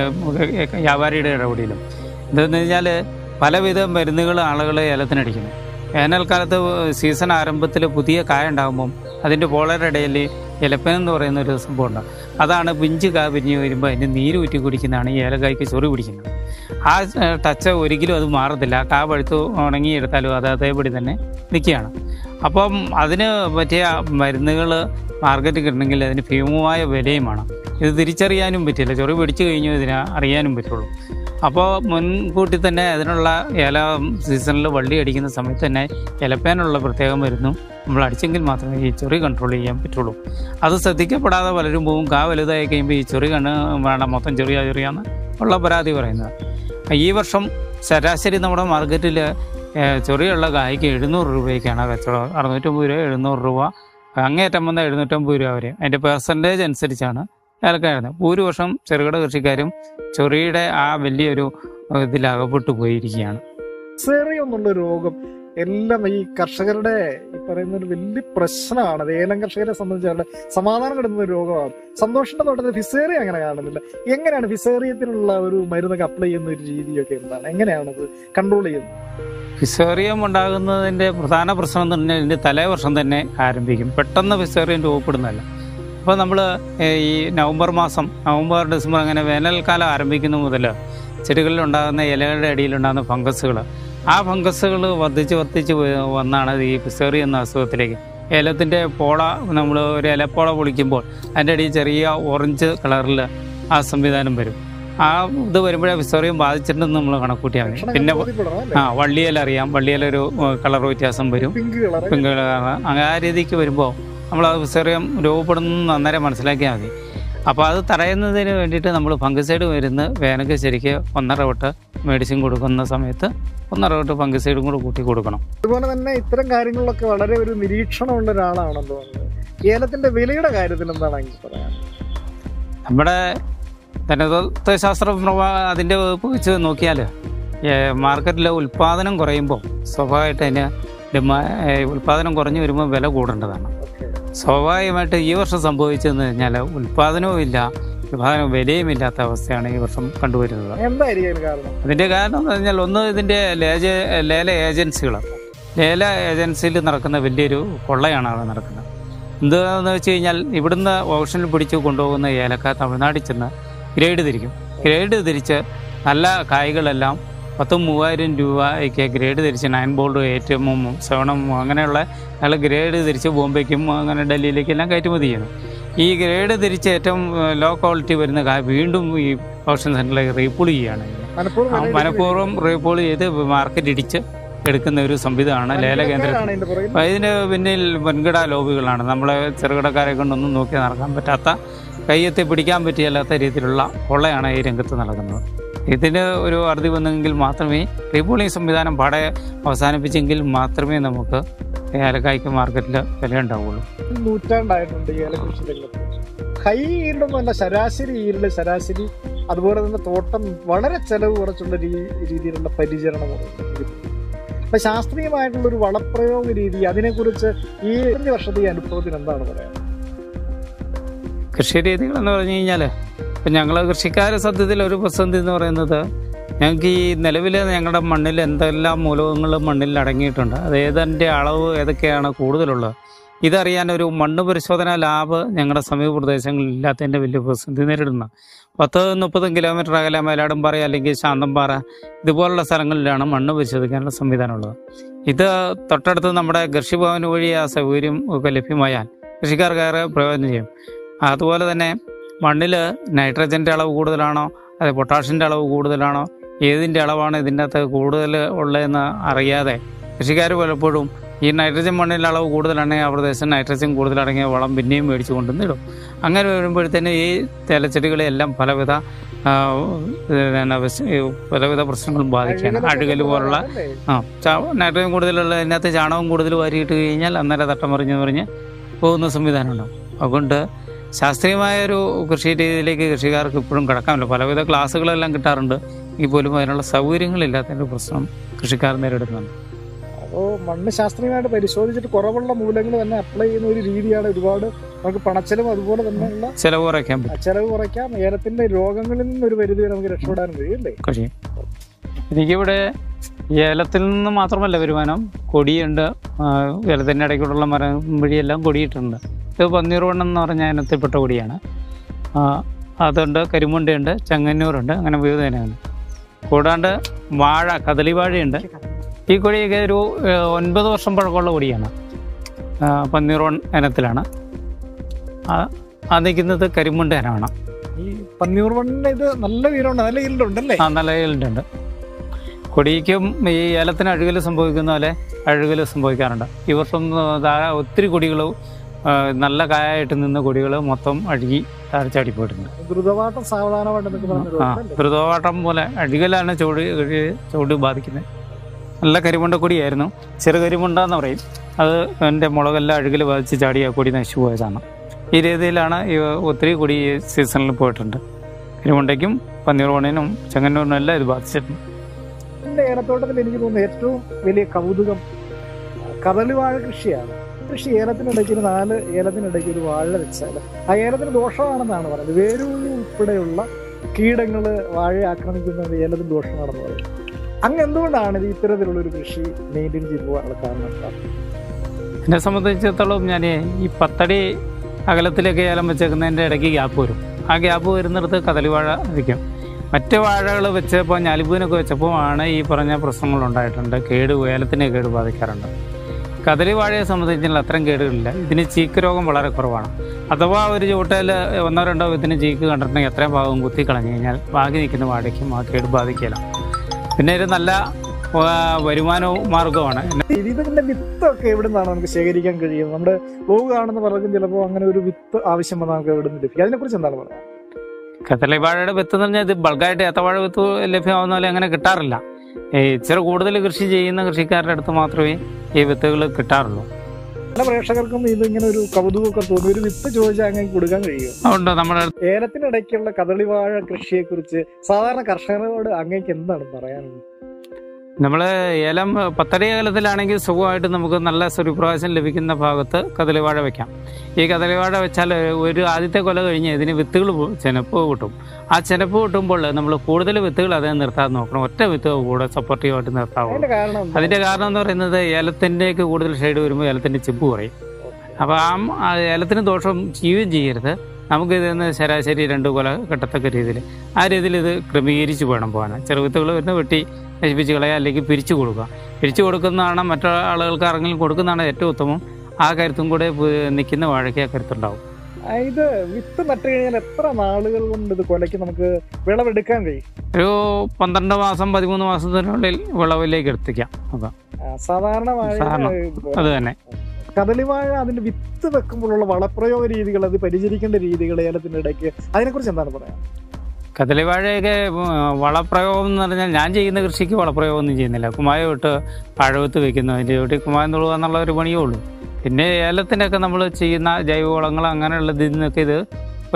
ഏഹ്, വ്യാപാരിയുടെ ഇടപെടലും എന്തെന്ന് കഴിഞ്ഞാൽ പലവിധ മരുന്നുകൾ ആളുകൾ ഏലത്തിനടിക്കുന്നു വേനൽക്കാലത്ത് സീസൺ ആരംഭത്തിൽ പുതിയ കായ ഉണ്ടാകുമ്പം അതിൻ്റെ പോളറിടയിൽ ഇലപ്പൻ എന്ന് പറയുന്ന ഒരു സംഭവമുണ്ട് അതാണ് പിഞ്ച് കാ പിരിഞ്ഞ് വരുമ്പോൾ അതിൻ്റെ നീര് ഊറ്റി കുടിക്കുന്നതാണ് ഈ ഏലക്കായ്ക്ക് ചൊറി പിടിക്കുന്നത് ആ ഏഹ്, ടച്ച് ഒരിക്കലും അത് മാറത്തില്ല ആ കാ പഴുത്ത് ഉണങ്ങി എടുത്താലും അത് അതേപടി തന്നെ നിൽക്കുകയാണ് അപ്പം അതിന് പറ്റിയ മരുന്നുകൾ മാർക്കറ്റിൽ കിട്ടണമെങ്കിൽ അതിന് ഭീമമായ വിലയുമാണ് ഇത് തിരിച്ചറിയാനും പറ്റില്ല ചൊറി പിടിച്ചു കഴിഞ്ഞു ഇതിനെ അറിയാനും പറ്റുള്ളൂ അപ്പോൾ മുൻകൂട്ടി തന്നെ അതിനുള്ള ഇല സീസണിൽ വള്ളി അടിക്കുന്ന സമയത്ത് തന്നെ ഇലപ്പേനുള്ള പ്രത്യേക മരുന്നും നമ്മൾ അടിച്ചെങ്കിൽ മാത്രമേ ഈ ചൊറി കൺട്രോൾ ചെയ്യാൻ പറ്റുള്ളൂ അത് ശ്രദ്ധിക്കപ്പെടാതെ പലരും പോവും കാ വലുതായി കഴിയുമ്പോൾ ഈ ചൊറി കണ്ണ് വേണ്ട മൊത്തം ചെറിയ ചെറിയാന്ന് ഉള്ള പരാതി പറയുന്നത് ഈ വർഷം ശരാശരി നമ്മുടെ മാർക്കറ്റിൽ ചൊറിയുള്ള കായ്ക്ക് എഴുന്നൂറ് രൂപയ്ക്കാണ് കച്ചവടം അറുന്നൂറ്റമ്പത് രൂപ എഴുന്നൂറ് രൂപ അങ്ങേറ്റം വന്ന എഴുന്നൂറ്റമ്പത് രൂപ വരെ അതിൻ്റെ പെർസെൻറ്റേജ് അനുസരിച്ചാണ് ഏലക്കായിരുന്നത് ഭൂരിപക്ഷം ചെറുകിട കൃഷിക്കാരും ചൊറിയുടെ ആ വലിയൊരു ഏഹ്, ഇതിൽ അകപ്പെട്ടു പോയിരിക്കുകയാണ് സെറിയ എന്നുള്ള രോഗം എല്ലാം ഈ കർഷകരുടെ ഈ പറയുന്ന ഒരു വലിയ പ്രശ്നമാണ് അത് ഏലം കർഷകരെ സംബന്ധിച്ചുള്ള സമാധാനം കിട്ടുന്ന ഒരു രോഗമാണ് സന്തോഷിന്റെ തോട്ടത്തിൽ ഫിസേറിയ അങ്ങനെ കാണുന്നില്ല എങ്ങനെയാണ് ഫിസേറിയത്തിനുള്ള ഒരു മരുന്നൊക്കെ അപ്ലൈ ചെയ്യുന്ന ഒരു രീതിയൊക്കെ എന്താണ് എങ്ങനെയാണ് അത് കൺട്രോൾ ചെയ്യുന്നത് ഫിസേറിയം ഉണ്ടാകുന്നതിൻ്റെ പ്രധാന പ്രശ്നം എന്ന് പറഞ്ഞാൽ ഇതിൻ്റെ തലേ വർഷം തന്നെ ആരംഭിക്കും പെട്ടെന്ന് ഫിസേറിയം രൂപപ്പെടുന്നതല്ല അപ്പോൾ നമ്മൾ ഈ നവംബർ മാസം നവംബർ ഡിസംബർ അങ്ങനെ വേനൽക്കാലം ആരംഭിക്കുന്ന മുതൽ ചെടികളിൽ ഉണ്ടാകുന്ന ഇലകളുടെ അടിയിലുണ്ടാകുന്ന ഫംഗസുകൾ ആ ഫംഗസുകൾ വർദ്ധിച്ച് വർദ്ധിച്ച് വ- വന്നാണ് ഈ ഫിസേറിയ എന്ന അസുഖത്തിലേക്ക് ഏലത്തിൻ്റെ പോള നമ്മൾ ഒരു ഇലപ്പോള പൊളിക്കുമ്പോൾ അതിൻ്റെ അടിയിൽ ചെറിയ ഓറഞ്ച് കളറിൽ ആ സംവിധാനം വരും ആ ഇത് വരുമ്പോഴേ ഫിസേറിയം ബാധിച്ചിട്ടുണ്ടെന്ന് നമ്മൾ കണക്കൂട്ടിയാൽ മതി പിന്നെ ബോധ്യപ്പെടണം അല്ലേ ആ വള്ളിയില അറിയാം വള്ളിയിലൊരു കളർ വ്യത്യാസം വരും പിങ്ക് കളർ പിങ്ക് കളർ അങ്ങനെ ആ രീതിക്ക് വരുമ്പോൾ നമ്മൾ അത് ഫിസേറിയം രൂപപ്പെടുന്നു അന്നേരം മനസ്സിലാക്കിയാൽ മതി അപ്പോൾ അത് തടയുന്നതിന് വേണ്ടിയിട്ട് നമ്മൾ ഫംഗസൈഡ് മരുന്ന് വേനൽക്ക് ശരിക്ക് ഒന്നര തൊട്ട് മെഡിസിൻ കൊടുക്കുന്ന സമയത്ത് ഒന്നര തൊട്ട് ഫംഗസൈഡും കൂടെ കൂട്ടി കൊടുക്കണം അതുപോലെ തന്നെ ഇത്തരം കാര്യങ്ങളിലൊക്കെ വളരെ ഒരു നിരീക്ഷണമുള്ള ഒരാളാണെന്ന് തോന്നുന്നത് ഏലത്തിന്റെ വിലയുടെ കാര്യത്തിൽ എന്താണ് എനിക്ക് പറയാൻ നമ്മുടെ ധനതത്വശാസ്ത്ര പ്രഭാ അതിൻ്റെ വകുപ്പ് വെച്ച് നോക്കിയാൽ മാർക്കറ്റിലെ ഉൽപ്പാദനം കുറയുമ്പോൾ സ്വാഭാവികമായിട്ട് അതിന് ഡിമാ ഏ, ഉൽപ്പാദനം കുറഞ്ഞു വരുമ്പോൾ വില കൂടേണ്ടതാണ് ഓക്കെ സ്വാഭാവികമായിട്ട് ഈ വർഷം സംഭവിച്ചതെന്ന് കഴിഞ്ഞാൽ ഉൽപ്പാദനവും ഇല്ല ഉൽപ്പാദനം വിലയും ഇല്ലാത്ത അവസ്ഥയാണ് ഈ വർഷം കണ്ടുവരുന്നത് എന്തായിരിക്കും അതിന് കാരണം അതിൻ്റെ കാരണം എന്ന് പറഞ്ഞാൽ ഒന്ന് ഇതിൻ്റെ ലേജ ലേല ഏജൻസികൾ ലേല ഏജൻസിയിൽ നടക്കുന്ന വലിയൊരു കൊള്ളയാണ് അവിടെ നടക്കുന്നത് എന്താണെന്ന് വെച്ച് കഴിഞ്ഞാൽ ഇവിടുന്ന് ഓപ്ഷനിൽ പിടിച്ച് കൊണ്ടുപോകുന്ന ഏലക്ക തമിഴ്നാട്ടിൽ ചെന്ന് ഗ്രേഡ് തിരിക്കും ഗ്രേഡ് തിരിച്ച് നല്ല കായ്കളെല്ലാം പത്തും മൂവായിരം രൂപയ്ക്ക് ഗ്രേഡ് തിരിച്ച് നയൻ ബോൾഡ് എയ്റ്റ് എമ്മും സെവൻ എമ്മും അങ്ങനെയുള്ള നല്ല ഗ്രേഡ് തിരിച്ച് ബോംബെക്കും അങ്ങനെ ഡൽഹിയിലേക്കെല്ലാം കയറ്റുമതി ചെയ്യുന്നു ഈ ഗ്രേഡ് തിരിച്ച് ഏറ്റവും ലോ ക്വാളിറ്റി വരുന്ന കായ വീണ്ടും ഈ ഓപ്ഷൻ സെൻറ്ററിലേക്ക് റീപൂൾ ചെയ്യുകയാണ് ചെയ്യുന്നത്. മനഃപൂർവ്വം ആ വില മനഃപൂർവ്വം റീപോൾ ചെയ്ത് മാർക്കറ്റ് ഇടിച്ച് എടുക്കുന്ന ഒരു സംവിധാനമാണ് ലേല കേന്ദ്രം ആണ് ഇതിന്റെ പുറകിൽ അപ്പോൾ ഇതിന് പിന്നിൽ വൻകിട ലോബികളാണ് നമ്മളെ ചെറുകിടക്കാരെ കൊണ്ടൊന്നും നോക്കി നടക്കാൻ പറ്റാത്ത കയ്യെത്തി പിടിക്കാൻ പറ്റിയല്ലാത്ത രീതിയിലുള്ള കൊള്ളയാണ് ഈ രംഗത്ത് നടക്കുന്നത് ഇതിന് ഒരു അറുതി വന്നെങ്കിൽ മാത്രമേ റീപോളിംഗ് സംവിധാനം പാടെ അവസാനിപ്പിച്ചെങ്കിൽ മാത്രമേ നമുക്ക് ഏലക്കായ്ക്ക് മാർക്കറ്റിൽ വില ഉണ്ടാവുള്ളൂ നൂറ്റാണ്ടായിട്ടുണ്ട് ഈ ഏലകൃഷി രംഗത്ത് ഹൈ ഈൽഡൊന്നും അല്ല ശരാശരി ഈൽഡ് ശരാശരി അതുപോലെ തന്നെ തോട്ടം വളരെ ചെലവ് കുറച്ചുള്ള രീ- രീതിയിലുള്ള പരിചരണം അപ്പൊ ശാസ്ത്രീയമായിട്ടുള്ള ഒരു വളപ്രയോഗ രീതി അതിനെക്കുറിച്ച് ഈ അഞ്ച് വർഷത്തെ ഈ അനുഭവത്തിന് എന്താണ് പറയാൻ കൃഷി രീതികൾ എന്ന് പറഞ്ഞു കഴിഞ്ഞാൽ ഇപ്പം ഞങ്ങൾ കൃഷിക്കാരെ സത്യത്തിൽ ഒരു പ്രതിസന്ധി എന്ന് പറയുന്നത് ഞങ്ങൾക്ക് ഈ നിലവിൽ ഞങ്ങളുടെ മണ്ണിൽ എന്തെല്ലാം മൂലകങ്ങൾ മണ്ണിൽ അടങ്ങിയിട്ടുണ്ട് അത് ഏതിൻ്റെ അളവ് ഏതൊക്കെയാണ് കൂടുതലുള്ളത് ഇതറിയാൻ ഒരു മണ്ണ് പരിശോധന ലാബ് ഞങ്ങളുടെ സമീപ പ്രദേശങ്ങളിൽ ഇല്ലാത്തതിൻ്റെ വലിയ പ്രതിസന്ധി നേരിടുന്ന പത്ത് മുപ്പത് കിലോമീറ്റർ അകലെ മയിലാടുംപാറ അല്ലെങ്കിൽ ശാന്തംപാറ ഇതുപോലുള്ള സ്ഥലങ്ങളിലാണ് മണ്ണ് പരിശോധിക്കാനുള്ള സംവിധാനമുള്ളത് ഇത് തൊട്ടടുത്ത് നമ്മുടെ കൃഷിഭവൻ വഴി ആ സൗകര്യം ഒക്കെ ലഭ്യമായാൽ കൃഷിക്കാർക്കേറെ പ്രയോജനം ചെയ്യും അതുപോലെ തന്നെ മണ്ണിൽ നൈട്രജൻ്റെ അളവ് കൂടുതലാണോ അതെ പൊട്ടാഷിൻ്റെ അളവ് കൂടുതലാണോ ഏതിൻ്റെ അളവാണ് ഇതിൻ്റെ അകത്ത് കൂടുതൽ ഉള്ളതെന്ന് അറിയാതെ കൃഷിക്കാർ പലപ്പോഴും ഈ നൈട്രജൻ മണ്ണിൻ്റെ അളവ് കൂടുതലാണെങ്കിൽ ആ പ്രദേശം നൈട്രജൻ കൂടുതലടങ്ങിയ വളം പിന്നെയും മേടിച്ചു കൊണ്ടുവന്നിടും അങ്ങനെ വരുമ്പോഴത്തേന് ഈ തേലച്ചെടികളെല്ലാം പലവിധ ആ, പിന്നെ വിശ- ഈ പലവിധ പ്രശ്നങ്ങളും ബാധിക്കുകയാണ് അഴുകൽ പോലുള്ള അല്ലേ? ആ ചാ- നൈട്രജൻ കൂടുതലുള്ള അതിനകത്ത് ചാണകം കൂടുതൽ വാരിയിട്ട് കഴിഞ്ഞാൽ അന്നേരം തട്ടം മറിഞ്ഞ് മറിഞ്ഞ് പോകുന്ന സംവിധാനം ഉണ്ടാവും അതുകൊണ്ട് ശാസ്ത്രീയമായ ഒരു കൃഷി രീതിയിലേക്ക് കൃഷിക്കാർക്ക് ഇപ്പോഴും കിടക്കാമല്ലോ പലവിധ ക്ലാസ്സുകളെല്ലാം കിട്ടാറുണ്ട് എങ്കിൽ പോലും അതിനുള്ള സൗകര്യങ്ങളില്ലാത്തതിൻ്റെ പ്രശ്നം കൃഷിക്കാർ നേരിടുന്നുണ്ട് അപ്പോ മണ്ണ് ശാസ്ത്രീയമായിട്ട് പരിശോധിച്ചിട്ട് കുറവുള്ള മൂലങ്ങൾ തന്നെ അപ്ലൈ ചെയ്യുന്ന ഒരു രീതിയാണ് ഒരുപാട് നമുക്ക് പണച്ചെലവും അതുപോലെ തന്നെയുള്ള ചിലവ് കുറയ്ക്കാൻ പറ്റും ചെലവ് കുറയ്ക്കാം ഏലത്തിന്റെ രോഗങ്ങളിൽ നിന്ന് ഒരു പരിധി വരെ നമുക്ക് രക്ഷപ്പെടാൻ കഴിയല്ലേ കഴിയും എനിക്കിവിടെ ഏലത്തിൽ നിന്ന് മാത്രമല്ല വരുമാനം കൊടിയുണ്ട് ആ, ഏലത്തിൻ്റെ ഇടയ്ക്കൂടുള്ള മരം വഴിയെല്ലാം കൊടിയിട്ടുണ്ട് ഇത് പന്നീർവണ്ണം എന്ന് പറഞ്ഞ ഇനത്തിൽപ്പെട്ട കൊടിയാണ് ആ, അതുണ്ട് കരിമുണ്ടയുണ്ട് ചങ്ങന്നൂരുണ്ട് അങ്ങനെ വിവിധ ഇനമുണ്ട് കൂടാണ്ട് വാഴ കദളി വാഴയുണ്ട് ഈ കൊടിയൊക്കെ ഒരു ഏ, ഒൻപത് വർഷം പഴക്കമുള്ള കൊടിയാണ് ആ, പന്നീർവൺ ഇനത്തിലാണ് ആ, ആ നിൽക്കുന്നത് കരിമുണ്ട ഇനമാണ് ഈ പന്നിയൂർ മണ്ണിന് ഇത് നല്ല വീരമുണ്ട് നല്ല ഈൽഡുണ്ടല്ലേ ആ നല്ല ഏലുണ്ട് കൊടിക്കും ഈ ഏലത്തിന് അഴുകൽ സംഭവിക്കുന്ന പോലെ അഴുകൽ സംഭവിക്കാറുണ്ട് ഈ വർഷം ധാരാ ഒത്തിരി കൊടികൾ നല്ല കായായിട്ട് നിന്ന കൊടികൾ മൊത്തം അഴുകി താഴെ ചാടിപ്പോയിട്ടുണ്ട് ദ്രുതവാട്ടം സാവധാനമായിട്ട് നിൽക്കുന്ന ആ രോഗമല്ലേ? ദ്രുതവാട്ടം പോലെ അഴുകലാണ് ചുവട് ചുവട് ബാധിക്കുന്നത് നല്ല കരിമുണ്ട കൊടിയായിരുന്നു ചെറു കരിമുണ്ട എന്ന് പറയും അത് എൻ്റെ മുളകെല്ലാം അഴുകൽ ബാധിച്ച് ചാടി ആ കൊടി നശിച്ചു പോയതാണ് ഈ രീതിയിലാണ് ഈ ഒത്തിരി കൊടി ഈ സീസണിൽ പോയിട്ടുണ്ട് കരിമുണ്ടയ്ക്കും പന്നീർവണിനും ചെങ്ങന്നൂരിനും എല്ലാം ഇത് ബാധിച്ചിട്ടുണ്ട് എന്റെ ഏലത്തോട്ടത്തിൽ എനിക്ക് തോന്നുന്നു ഏറ്റവും വലിയ കൗതുകം കദളി വാഴ കൃഷിയാണ് കൃഷി ഏലത്തിനിടയ്ക്ക് ഒരു നാല് ഏലത്തിനിടയ്ക്ക് ഒരു വാഴ വെച്ചാൽ ആ ഏലത്തിന് ദോഷമാണെന്നാണ് പറയുന്നത് വേരൂഴി ഉൾപ്പെടെയുള്ള കീടങ്ങള് വാഴയെ ആക്രമിക്കുന്നത് ഏലത്തിന് ദോഷമാണെന്ന് പറയുന്നത് അങ്ങ് എന്തുകൊണ്ടാണ് ഇത് ഇത്തരത്തിലുള്ള ഒരു കൃഷി മെയിൻറ്റെയിൻ ചെയ്തു പോകാനുള്ള കാരണം എന്താ? എന്നെ സംബന്ധിച്ചിടത്തോളം ഞാൻ ഈ പത്തടി അകലത്തിലേക്ക് ഏലം വെച്ചേക്കുന്നതിൻ്റെ ഇടയ്ക്ക് ഗ്യാപ്പ് വരും ആ ഗ്യാപ്പ് വരുന്നിടത്ത് കദളിവാഴ വയ്ക്കും മറ്റ് വാഴകൾ വെച്ചപ്പോൾ ഞാലിപ്പൂവിനൊക്കെ വെച്ചപ്പോൾ ആണ് ഈ പറഞ്ഞ പ്രശ്നങ്ങൾ ഉണ്ടായിട്ടുണ്ട് കേട് ഏലത്തിനെ കേട് ബാധിക്കാറുണ്ട് കദളി വാഴയെ സംബന്ധിച്ചുള്ള അത്രയും കേടുകളില്ല ഇതിന് ചീക്ക് രോഗം വളരെ കുറവാണ് അഥവാ ഒരു ചൂട്ടയിൽ ഒന്നോ രണ്ടോ വിത്തിന് ചീക്ക് കണ്ടിട്ടുണ്ടെങ്കിൽ എത്രയും ഭാഗം കുത്തി കളഞ്ഞു കഴിഞ്ഞാൽ ബാക്കി നിൽക്കുന്ന വാഴയ്ക്കും ആ കേട് ബാധിക്കില്ല പിന്നെ ഒരു നല്ല ആ, വരുമാനവും മാർഗവുമാണ് ഇതിന്റെ വിത്തൊക്കെ എവിടെ നിന്നാണ് നമുക്ക് ശേഖരിക്കാൻ കഴിയും നമ്മുടെ ലോഗ് കാണുന്ന പലർക്കും ചിലപ്പോൾ അങ്ങനെ ഒരു വിത്ത് ആവശ്യം വന്നാൽ നമുക്ക് എവിടെ നിന്ന് ലഭിക്കും അതിനെക്കുറിച്ച് എന്താണ് പറയുക കത്തലി വാഴയുടെ വിത്ത് എന്ന് പറഞ്ഞാൽ ഇത് ബൾക്കായിട്ട് ഏത്തവാഴ വിത്ത് ലഭ്യമാവുന്ന പോലെ അങ്ങനെ കിട്ടാറില്ല ഈ ഇച്ചിരി കൂടുതൽ കൃഷി ചെയ്യുന്ന കൃഷിക്കാരുടെ അടുത്ത് മാത്രമേ ഈ വിത്തുകൾ കിട്ടാറുള്ളൂ പല പ്രേക്ഷകർക്കും ഇത് ഇങ്ങനെ ഒരു കൗതുകമൊക്കെ തോന്നി ഒരു വിത്ത് ചോദിച്ചാൽ അങ്ങനെ കൊടുക്കാൻ കഴിയും അതുകൊണ്ട് നമ്മുടെ ഏലത്തിനിടയ്ക്കുള്ള കദളിവാഴ കൃഷിയെ കുറിച്ച് സാധാരണ കർഷകരോട് അങ്ങേക്ക് എന്താണ് പറയാനുള്ളത് നമ്മൾ ഏലം പത്തടി ഏലത്തിലാണെങ്കിൽ സുഖമായിട്ട് നമുക്ക് നല്ല സൂര്യപ്രകാശം ലഭിക്കുന്ന ഭാഗത്ത് കദളിവാഴ വെക്കാം ഈ കദളിവാഴ വെച്ചാൽ ഒരു ആദ്യത്തെ കൊല കഴിഞ്ഞ് ഇതിന് വിത്തുകൾ ചെനപ്പ് കിട്ടും ആ ചെനപ്പ് കിട്ടുമ്പോൾ നമ്മൾ കൂടുതൽ വിത്തുകൾ അതേ നിർത്താൻ നോക്കണം ഒറ്റ വിത്ത് കൂടെ സപ്പോർട്ടീവായിട്ട് നിർത്താവുള്ളൂ അതിന്റെ കാരണം എന്താ? അതിന്റെ കാരണം എന്ന് പറയുന്നത് ഏലത്തിൻ്റെയൊക്കെ കൂടുതൽ ഷെയ്ഡ് വരുമ്പോൾ ഏലത്തിന്റെ ചിപ്പ് കുറയും അപ്പോൾ ആ ആ ഏലത്തിന് ദോഷം ചെയ്യുകയും ചെയ്യരുത് നമുക്ക് ഇതിൽ നിന്ന് ശരാശരി രണ്ട് കൊല കിട്ടത്തക്ക രീതിയിൽ ആ രീതിയിൽ ഇത് ക്രമീകരിച്ച് വേണം പോകാൻ ചെറുവിത്തുകൾ വരുന്ന വെട്ടി നശിപ്പിച്ച് കളയുക അല്ലെങ്കിൽ പിരിച്ചു കൊടുക്കുക പിരിച്ചു കൊടുക്കുന്നതാണ് മറ്റു ആളുകൾക്ക് ആരെങ്കിലും കൊടുക്കുന്നതാണ് ഏറ്റവും ഉത്തമം ആ കരുത്തും കൂടെ പ് നിൽക്കുന്ന വാഴയ്ക്ക് ആ കരുത്തുണ്ടാവും ആ, ഇത് വിത്ത് നട്ട് കഴിഞ്ഞാൽ എത്ര നാളുകൾ കൊണ്ട് ഇത് കൊലയ്ക്ക് നമുക്ക് വിളവെടുക്കാൻ കഴിയും ഒരു പന്ത്രണ്ട് മാസം പതിമൂന്ന് മാസത്തിനുള്ളിൽ വിളവിലേക്ക് എത്തിക്കാം അതാ ആ, സാധാരണ വാഴ സാധാരണ. അത് തന്നെ കദളിവാഴ അതിന്റെ വിത്ത് വെക്കുമ്പോഴുള്ള വളപ്രയോഗ രീതികൾ അത് പരിചരിക്കേണ്ട രീതികൾ ഏലത്തിന്റെ ഇടയ്ക്ക് അതിനെക്കുറിച്ച് എന്താണ് പറയാ കദളിവാഴയൊക്കെ ഉം, വളപ്രയോഗം എന്ന് പറഞ്ഞാൽ ഞാൻ ചെയ്യുന്ന കൃഷിക്ക് വളപ്രയോഗം ഒന്നും ചെയ്യുന്നില്ല കുമ്മായ ഇട്ട് പഴവത്ത് വെക്കുന്നു അതിൻ്റെ ചുവട്ടിൽ കുമ്മായം തൊഴുക എന്നുള്ള ഒരു പണിയേ ഉള്ളൂ പിന്നെ ഏലത്തിനൊക്കെ നമ്മൾ ചെയ്യുന്ന ജൈവവളങ്ങൾ അങ്ങനെയുള്ള ഇതിൽ നിന്നൊക്കെ ഇത്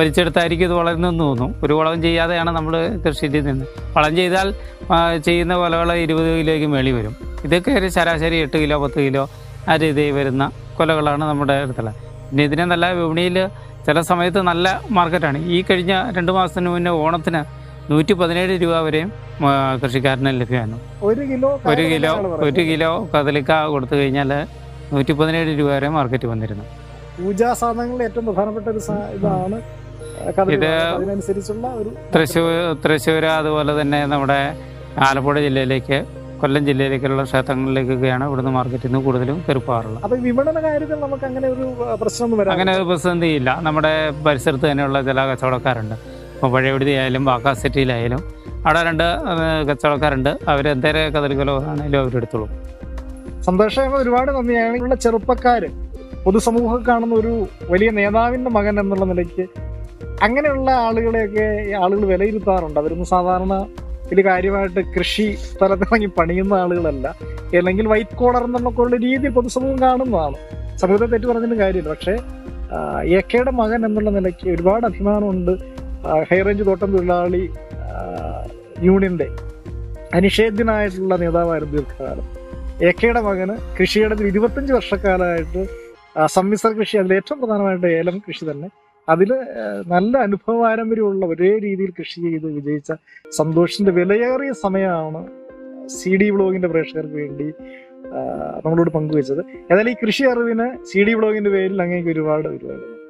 വലിച്ചെടുത്തായിരിക്കും ഇത് വളരുന്നതെന്ന് തോന്നുന്നു ഒരു വളവും ചെയ്യാതെയാണ് നമ്മൾ കൃഷി ചെയ്യുന്നത് വളം ചെയ്താൽ ആ, ചെയ്യുന്ന കൊലകൾ ഇരുപത് കിലോയ്ക്ക് മേളി വരും ഇതൊക്കെ ഒരു ശരാശരി എട്ട് കിലോ പത്ത് കിലോ ആ രീതിയിൽ വരുന്ന കൊലകളാണ് നമ്മുടെ അടുത്തുള്ളത് പിന്നെ ഇതിനെ നല്ല വിപണിയിൽ ചില സമയത്ത് നല്ല മാർക്കറ്റാണ് ഈ കഴിഞ്ഞ രണ്ട് മാസത്തിന് മുന്നേ ഓണത്തിന് നൂറ്റി പതിനേഴ് രൂപ വരെയും ആ, കൃഷിക്കാരന് ലഭ്യമാണ് ഒരു കിലോ ഒരു കിലോ ഒരു കിലോ കദളിക്ക കൊടുത്തു കഴിഞ്ഞാൽ നൂറ്റി പതിനേഴ് രൂപ വരെ മാർക്കറ്റ് വന്നിരുന്നു പൂജാ സാധനങ്ങളിൽ ഏറ്റവും പ്രധാനപ്പെട്ട ഒരു സാ- ഇതാണ് കദളി ഇത് വാഴ. അതിനനുസരിച്ചുള്ള ഒരു തൃശ്ശൂർ തൃശ്ശൂർ അതുപോലെ തന്നെ നമ്മുടെ ആലപ്പുഴ ജില്ലയിലേക്ക് കൊല്ലം ജില്ലയിലേക്കുള്ള ക്ഷേത്രങ്ങളിലേക്കൊക്കെയാണ് ഇവിടുന്ന് മാർക്കറ്റിൽ നിന്ന് കൂടുതലും കരുപ്പാറുള്ളത് അപ്പൊ ഈ വിപണന കാര്യത്തിൽ നമുക്ക് അങ്ങനെ ഒരു ആ, പ്രശ്നമൊന്നും വരാൻ അങ്ങനെ ഒരു പ്രതിസന്ധിയില്ല നമ്മുടെ പരിസരത്ത് തന്നെയുള്ള ചില കച്ചവടക്കാരുണ്ട് ഇപ്പോൾ പഴയവിടുതി ആയാലും വാക്കാസിറ്റിയിലായാലും അവിടെ രണ്ട് ആ, കച്ചവടക്കാരുണ്ട് അവർ എന്തേരം കദളിക്കലോ ആണെങ്കിലും അവരെടുത്തോളും സന്തോഷം ഒരുപാട് നന്ദിയാണ് ഇവിടെ ചെറുപ്പക്കാര് പൊതുസമൂഹം കാണുന്ന ഒരു വലിയ നേതാവിന്റെ മകൻ എന്നുള്ള നിലയ്ക്ക് അങ്ങനെയുള്ള ആളുകളെയൊക്കെ ഈ ആളുകൾ വിലയിരുത്താറുണ്ട് അവരൊന്നും സാധാരണ വലിയ കാര്യമായിട്ട് കൃഷി സ്ഥലത്തിറങ്ങി പണിയുന്ന ആളുകളല്ല അല്ലെങ്കിൽ വൈറ്റ് കോളർ എന്നൊക്കെ ഉള്ള രീതിയിൽ പൊതുസമൂഹം കാണുന്നതാണ് സമൂഹത്തെ തെറ്റു പറഞ്ഞിട്ട് കാര്യമില്ല പക്ഷേ എ കെയുടെ മകൻ എന്നുള്ള നിലയ്ക്ക് ഒരുപാട് അഭിമാനമുണ്ട് ആ, ഹൈ റേഞ്ച് തോട്ടം തൊഴിലാളി ആ, യൂണിയന്റെ അനിഷേധ്യനായിട്ടുള്ള നേതാവായിരുന്നു ദീർഘകാലം എ കെയുടെ മകന് കൃഷിയിടത്തിൽ ഇരുപത്തഞ്ച് വർഷക്കാലമായിട്ട് ആ, സമ്മിശ്ര കൃഷി അതിൽ ഏറ്റവും പ്രധാനമായിട്ട് ഏലം കൃഷി തന്നെ അതിൽ നല്ല അനുഭവ പാരമ്പര്യമുള്ള ഒരേ രീതിയിൽ കൃഷി ചെയ്ത് വിജയിച്ച സന്തോഷിന്റെ വിലയേറിയ സമയമാണ് സി ഡി ബ്ലോഗിന്റെ പ്രേക്ഷകർക്ക് വേണ്ടി ആ, നമ്മളോട് പങ്കുവച്ചത് ഏതായാലും ഈ കൃഷി അറിവിന് സി ഡി ബ്ലോഗിന്റെ പേരിൽ അങ്ങേക്ക് ഒരുപാട് ഒരുപാട്